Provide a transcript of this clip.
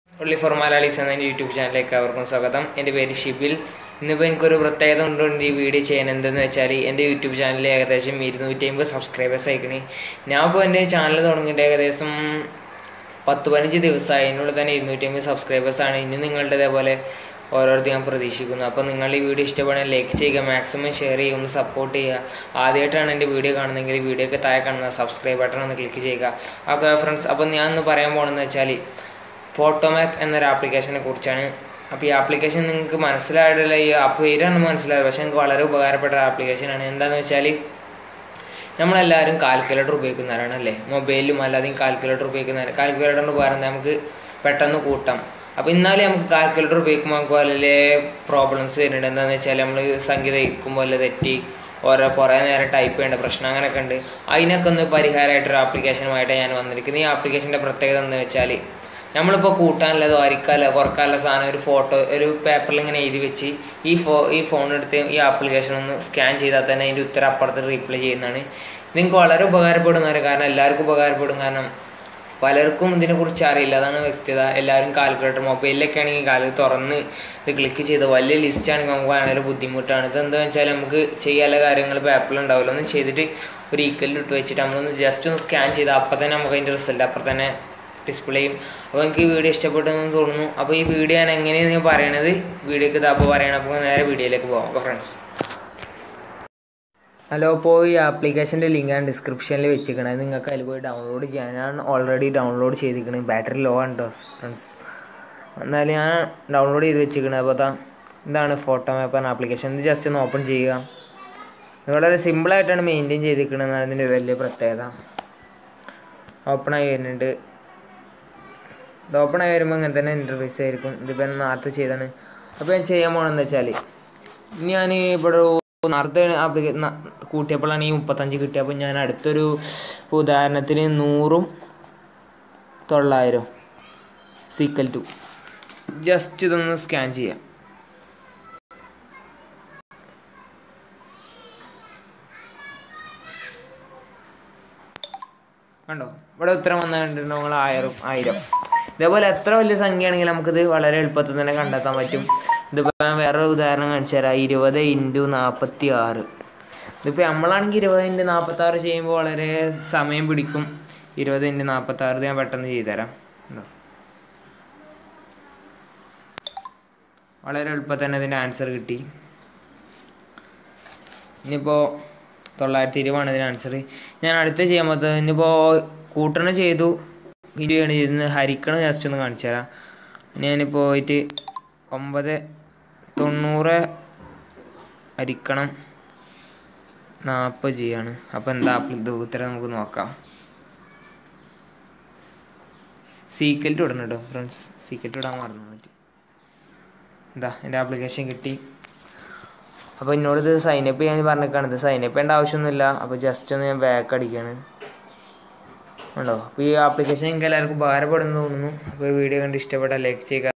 ഉള്ളി ഫോർ മലയാളീസ് എന്ന എൻ്റെ യൂട്യൂബ് ചാനലിലേക്ക് അവർക്കും സ്വാഗതം എൻ്റെ പേര് ഷിബിൽ ഇന്നിപ്പോൾ എനിക്കൊരു പ്രത്യേകത കൊണ്ടുകൊണ്ട് ഈ വീഡിയോ ചെയ്യാൻ എന്തെന്ന് വെച്ചാൽ എൻ്റെ യൂട്യൂബ് ചാനലിൽ ഏകദേശം ഇരുന്നൂറ്റി അമ്പത് സബ്സ്ക്രൈബേഴ്സ് ആയിക്കണേ ഞാൻ ഇപ്പോൾ എൻ്റെ ചാനൽ തുടങ്ങിയിട്ട് ഏകദേശം പത്ത് പതിനഞ്ച് ദിവസമായി അതിനുള്ളിൽ തന്നെ ഇരുന്നൂറ്റി അമ്പത് സബ്സ്ക്രൈബേഴ്സാണ് ഇനി നിങ്ങളുടെ ഇതേപോലെ ഓരോരുത്തർ ഞാൻ പ്രതീക്ഷിക്കുന്നു അപ്പോൾ നിങ്ങൾ ഈ വീഡിയോ ഇഷ്ടപ്പെടാൻ ലൈക്ക് ചെയ്യുക മാക്സിമം ഷെയർ ചെയ്യുക ഒന്ന് സപ്പോർട്ട് ചെയ്യുക ആദ്യമായിട്ടാണ് എൻ്റെ വീഡിയോ കാണുന്നതെങ്കിൽ വീഡിയോക്ക് താഴെ കാണുന്ന സബ്സ്ക്രൈബ് ബട്ടൺ ഒന്ന് ക്ലിക്ക് ചെയ്യുക ഓക്കെ ഫ്രണ്ട്സ് അപ്പോൾ ഞാൻ ഒന്ന് പറയാൻ പോകണമെന്ന് വെച്ചാൽ ഫോട്ടോമാപ്പ് എന്നൊരു ആപ്ലിക്കേഷനെ കുറിച്ചാണ് അപ്പോൾ ഈ ആപ്ലിക്കേഷൻ നിങ്ങൾക്ക് മനസ്സിലായിട്ടില്ല ഈ ആ പേരാണ് മനസ്സിലായത് പക്ഷേ എനിക്ക് വളരെ ഉപകാരപ്പെട്ട ഒരു ആപ്ലിക്കേഷനാണ് എന്താണെന്ന് വെച്ചാൽ നമ്മളെല്ലാവരും കാൽക്കുലേറ്റർ ഉപയോഗിക്കുന്നവരാണ് അല്ലേ മൊബൈലിലും അല്ലാതെയും കാൽക്കുലേറ്റർ ഉപയോഗിക്കുന്നവർ കാൽക്കുലേറ്ററിൻ്റെ ഉപകാരം എന്താ നമുക്ക് പെട്ടെന്ന് കൂട്ടാം അപ്പോൾ ഇന്നാലും നമുക്ക് കാൽക്കുലേറ്റർ ഉപയോഗിക്കുമ്പോൾ നമുക്ക് വളരെ പ്രോബ്ലംസ് വരുന്നുണ്ട് എന്താണെന്ന് വെച്ചാൽ നമ്മൾ സംഖ്യ തയ്ക്കുമ്പോൾ അല്ല തെറ്റി ഓരോ കുറേ നേരം ടൈപ്പ് ചെയ്യേണ്ട പ്രശ്നം അങ്ങനെയൊക്കെ ഉണ്ട് അതിനൊക്കെ ഒന്ന് പരിഹാരമായിട്ടൊരു ആപ്ലിക്കേഷനുമായിട്ട് ഞാൻ വന്നിരിക്കുന്നത് ഈ ആപ്ലിക്കേഷൻ്റെ പ്രത്യേകത എന്താണെന്ന് വെച്ചാൽ നമ്മളിപ്പോൾ കൂട്ടാനുള്ളത് വരയ്ക്കാനല്ല കുറക്കാനുള്ള സാധനം ഒരു ഫോട്ടോ ഒരു പേപ്പറിൽ ഇങ്ങനെ എഴുതി വെച്ച് ഈ ഫോ ഈ ഫോൺ എടുത്ത് ഈ ആപ്ലിക്കേഷൻ ഒന്ന് സ്കാൻ ചെയ്താൽ തന്നെ അതിൻ്റെ ഉത്തരം അപ്പുറത്ത് റീപ്ലൈ ചെയ്യുന്നതാണ് നിങ്ങൾക്ക് വളരെ ഉപകാരപ്പെടുന്നവർ കാരണം എല്ലാവർക്കും ഉപകാരപ്പെടും കാരണം പലർക്കും ഇതിനെക്കുറിച്ച് അറിയില്ല അതാണ് വ്യക്തത എല്ലാവരും കാൽക്കുലേറ്റർ മൊബൈലിലൊക്കെ ആണെങ്കിൽ കാല് തുറന്ന് ഇത് ക്ലിക്ക് ചെയ്ത് വലിയ ലിസ്റ്റ് ആണെങ്കിൽ നമുക്ക് വളരെ ബുദ്ധിമുട്ടാണ് ഇത് എന്താണെന്ന് വെച്ചാൽ നമുക്ക് ചെയ്യാനുള്ള കാര്യങ്ങൾ പേപ്പറിൽ ഉണ്ടാവില്ല ഒന്ന് ചെയ്തിട്ട് ഒരു ഈക്വലിൽ ഇട്ട് വെച്ചിട്ട് നമ്മളൊന്ന് ജസ്റ്റ് ഒന്ന് സ്കാൻ ചെയ്താൽ അപ്പം തന്നെ നമുക്ക് അതിൻ്റെ റിസൾട്ട് അപ്പം തന്നെ ഡിസ്പ്ലേ ചെയ്യും അപ്പോൾ എനിക്ക് ഈ വീഡിയോ ഇഷ്ടപ്പെട്ടെന്ന് തോന്നുന്നു അപ്പോൾ ഈ വീഡിയോ ഞാൻ എങ്ങനെയാണ് ഞാൻ പറയണത് വീഡിയോക്ക് ഇത് അപ്പോൾ പറയണം അപ്പോൾ നേരെ വീഡിയോയിലേക്ക് പോകാം അപ്പോൾ ഫ്രണ്ട്സ് ഹലോ അപ്പോൾ ഈ ആപ്ലിക്കേഷൻ്റെ ലിങ്ക് ഞാൻ ഡിസ്ക്രിപ്ഷനിൽ വെച്ചിരിക്കണത് നിങ്ങൾക്ക് അതിൽ പോയി ഡൗൺലോഡ് ചെയ്യാൻ ഞാൻ ഓൾറെഡി ഡൗൺലോഡ് ചെയ്തിരിക്കണേ ബാറ്ററി ലോ ഉണ്ടോ ഫ്രണ്ട്സ് എന്നാലും ഞാൻ ഡൗൺലോഡ് ചെയ്ത് വെച്ചിരിക്കണത് അപ്പോൾ അതാ ഇതാണ് ഫോട്ടോ മാപ്പ് എന്ന ആപ്ലിക്കേഷൻ ഇത് ജസ്റ്റ് ഒന്ന് ഓപ്പൺ ചെയ്യുക ഇത് വളരെ സിമ്പിളായിട്ടാണ് മെയിൻറ്റെയിൻ ചെയ്തിരിക്കുന്നത് അതിൻ്റെ വലിയ പ്രത്യേകത ഓപ്പണായി വരുന്നുണ്ട് ഇത് ഓപ്പണായി വരുമ്പോൾ ഇങ്ങനെ തന്നെ ഇൻ്റർഫേസ് ആയിരിക്കും ഇതിപ്പോൾ നേരത്തെ ചെയ്താണ് അപ്പോൾ ഞാൻ ചെയ്യാൻ പോകണമെന്ന് വെച്ചാൽ ഞാൻ ഇവിടെ നേരത്തെ ആപ്ലിക്കേ കൂട്ടിയപ്പോഴാണ് ഈ മുപ്പത്തഞ്ച് കിട്ടിയപ്പോൾ ഞാൻ അടുത്തൊരു ഇപ്പോൾ ഉദാഹരണത്തിന് നൂറും തൊള്ളായിരം സീക്കൽ ടു ജസ്റ്റ് ഇതൊന്ന് സ്കാൻ ചെയ്യാം കണ്ടോ ഇവിടെ ഉത്തരം വന്നിട്ടുണ്ട് നമ്മൾ ആയിരം ആയിരം ഇതേപോലെ എത്ര വലിയ സംഖ്യയാണെങ്കിലും നമുക്കിത് വളരെ എളുപ്പത്തിൽ തന്നെ കണ്ടെത്താൻ പറ്റും ഇതിപ്പോൾ ഞാൻ വേറെ ഉദാഹരണം കാണിച്ചു തരാം ഇരുപത് ഇൻറ്റു നാൽപ്പത്തി ആറ് ഇതിപ്പോൾ നമ്മളാണെങ്കിൽ ഇരുപത് ഇൻറ്റു നാൽപ്പത്തി ആറ് ചെയ്യുമ്പോൾ വളരെ സമയം പിടിക്കും ഇരുപത് ഇൻറ്റു നാൽപ്പത്തി ആറ് ഞാൻ പെട്ടെന്ന് ചെയ്തുതരാം ഉണ്ടോ വളരെ എളുപ്പത്തിൽ തന്നെ ഇതിൻ്റെ ആൻസർ കിട്ടി ഇനിയിപ്പോൾ തൊള്ളായിരത്തി ഇരുപതാണ് ഇതിന് ആൻസർ ഞാൻ അടുത്ത് ചെയ്യാൻ പറ്റുന്നത് ഇനിയിപ്പോൾ കൂട്ടണ ചെയ്തു ഇരുപതാണ് ചെയ്തത് ഹരിക്കണം ജസ്റ്റ് ഒന്ന് കാണിച്ചു തരാം ഞാനിപ്പോൾ പോയിട്ട് ഒമ്പത് തൊണ്ണൂറ് ഹരിക്കണം നാൽപ്പത് ചെയ്യാണ് അപ്പോൾ എന്താ ഇത് ഉത്തരം നമുക്ക് നോക്കാം സീക്കൽറ്റ് ഇടണം കേട്ടോ ഫ്രണ്ട്സ് സീക്കൽറ്റ് ഇടാൻ മറന്നു പറ്റി എന്താ എൻ്റെ ആപ്ലിക്കേഷൻ കിട്ടി അപ്പോൾ എന്നോട് ഇത് സൈനപ്പ് ചെയ്യാൻ പറഞ്ഞിരിക്കുകയാണ് ഇത് സൈനപ്പ് ചെയ്യേണ്ട ആവശ്യമൊന്നുമില്ല അപ്പോൾ ജസ്റ്റ് ഒന്ന് ഞാൻ ബാക്ക് അടിക്കുകയാണ് ഉണ്ടോ അപ്പോൾ ഈ ആപ്ലിക്കേഷൻ നിങ്ങൾക്ക് എല്ലാവർക്കും ഉപകാരപ്പെടുന്നു തോന്നുന്നു അപ്പോൾ ഈ വീഡിയോ കണ്ട് ഇഷ്ടപ്പെട്ടാൽ ലൈക്ക് ചെയ്യുക